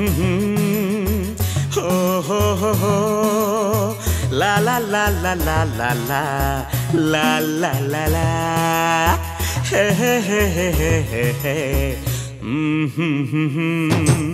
ഓ ഹോ ഹോ ഹോ ലാ ലാ ലാ ലാ ലാ ലാ ലാ ലാ ലാ ലാ ലാ ഹേ ഹേ ഹേ ഹേ ഹേ ഹേ ഹേ ഉം ഹും ഹും ഹും.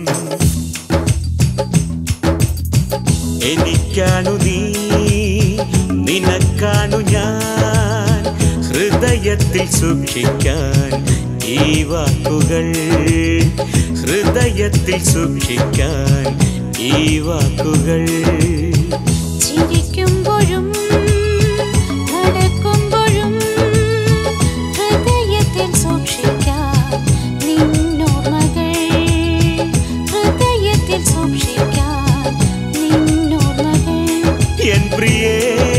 എനിക്കാണു നീ നിനക്കാണു ഞാൻ ഹൃദയത്തിൽ സൂക്ഷിക്കാൻ ഈ വാക്കുകൾ ഹൃദയത്തിൽ സൂക്ഷിക്കാൻ ഈ വാക്കുകൾ ചിരിക്കുമ്പോഴും നടക്കുമ്പോഴും ഹൃദയത്തിൽ സൂക്ഷിക്കാൻ നിന്നോർമ്മകൾ ഹൃദയത്തിൽ സൂക്ഷിക്കാൻ നിന്നോർമ്മകൾ എൻ പ്രിയേ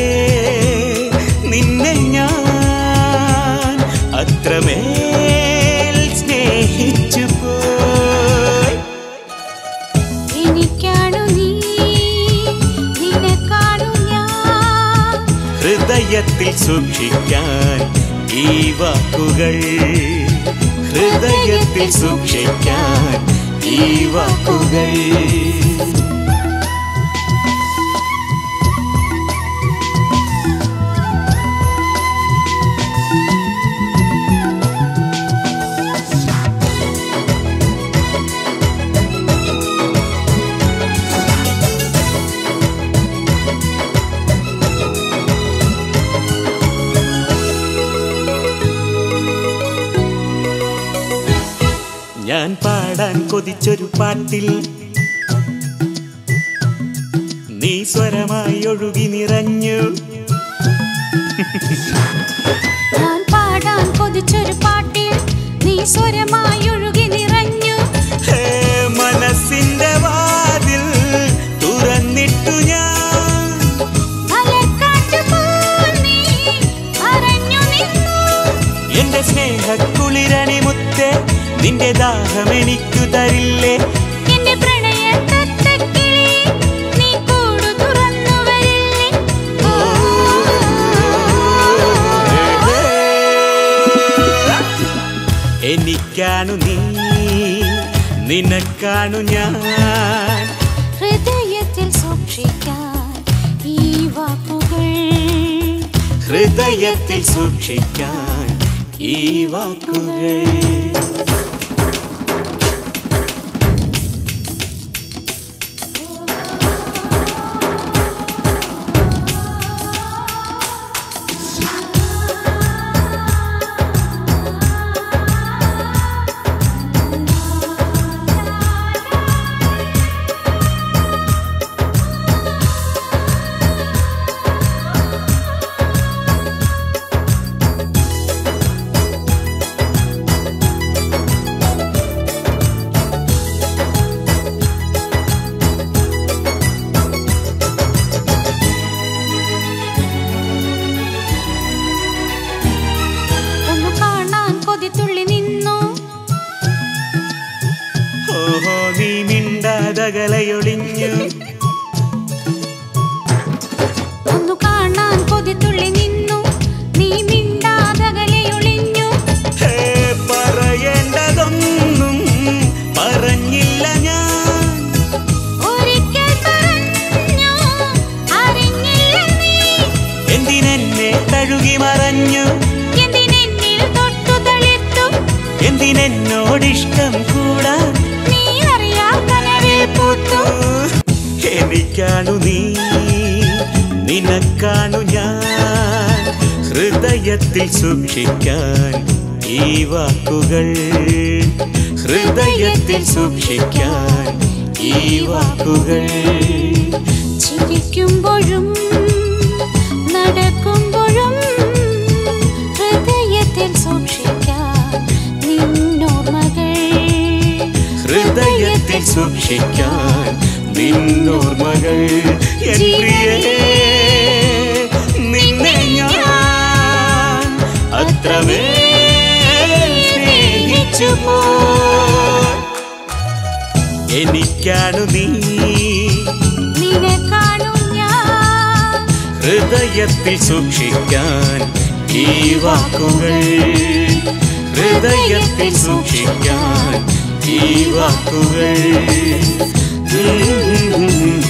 നിന്നെ ഞാൻ അത്രമേൽ സ്നേഹിച്ചു പോയി എനിക്കാണു നീ നിനക്കാണു ഞാൻ ഹൃദയത്തിൽ സൂക്ഷിക്കാൻ ഈ വാക്കുകൾ ഹൃദയത്തിൽ സൂക്ഷിക്കാൻ ഈ വാക്കുകൾ ഞാൻ പാടാൻ കൊതിച്ചൊരു പാട്ടിൽ നീ സ്വരമായി ഒഴുകി നിറഞ്ഞു ഞാൻ പാടാൻ കൊതിച്ചൊരു പാട്ടിൽ നീ സ്വരമായി ഒഴുകി നിറഞ്ഞു ഹേ മനസ്സിന്റെ വാതിൽ തുറന്നിട്ടു ഞാൻ മലർക്കാറ്റ് പോൽ നീ അറിഞ്ഞു നിന്നു എന്റെ സ്നേഹക്കുളിരണി മുത്തേ നിന്റെ ദാഹം എനിക്കു തരില്ലേ എന്റെ പ്രണയത്തത്തക്കിളി നീ കൂടു തുറന്നു വരില്ലേ ഓ, എനിക്കാണു നീ നിനക്കാണു ഞാൻ ഹൃദയത്തിൽ സൂക്ഷിക്കാൻ ഈ വാക്കുകൾ ഹൃദയത്തിൽ സൂക്ഷിക്കാൻ ഈ വാക്കുകൾ ഒന്ന് കാണാൻ കൊതിത്തുള്ളി നിന്നു ഓഹോ നീ മിണ്ടാതകലയൊളിഞ്ഞു ഒന്നു കാണാൻ കൊതിത്തുള്ളി നിന്നു നീ മിണ്ടാതകലെ ഒളിഞ്ഞു ഹേ പറയേണ്ടതൊന്നും പറഞ്ഞില്ല ഞാൻ ഒരിക്കൽ പറഞ്ഞു അറിഞ്ഞില്ല നീ എന്തിനെന്നെ തഴുകി മറഞ്ഞു എന്തിനെന്നിൽ തൊട്ടു തളിർത്തു എന്തിനെന്നോടിഷ്ടം കൂടാൻ നീ അറിയാ കനവിൽ പൂത്തു എനിക്കാണു നീ നിനക്കാണു ഞാൻ ഹൃദയത്തിൽ സൂക്ഷിക്കാൻ ഈ വാക്കുകൾ ഹൃദയത്തിൽ സൂക്ഷിക്കാൻ ഈ വാക്കുകൾ ചിരിക്കുമ്പോഴും നടക്കുമ്പോഴും ഹൃദയത്തിൽ സൂക്ഷിക്കാൻ നിന്നോർമ്മകൾ ഹൃദയത്തിൽ സൂക്ഷിക്കാൻ നിന്നോർമ്മകൾ എൻ പ്രിയേ നിന്നെ ഞാൻ അത്രമേൽ സ്നേഹിച്ചു പോയി. എനിക്കാണു നീ നിനക്കാണു ഞാൻ ഹൃദയത്തിൽ സൂക്ഷിക്കാൻ ഈ വാക്കുകൾ ഹൃദയത്തിൽ സൂക്ഷിക്കാൻ ഈ വാക്കുകൾ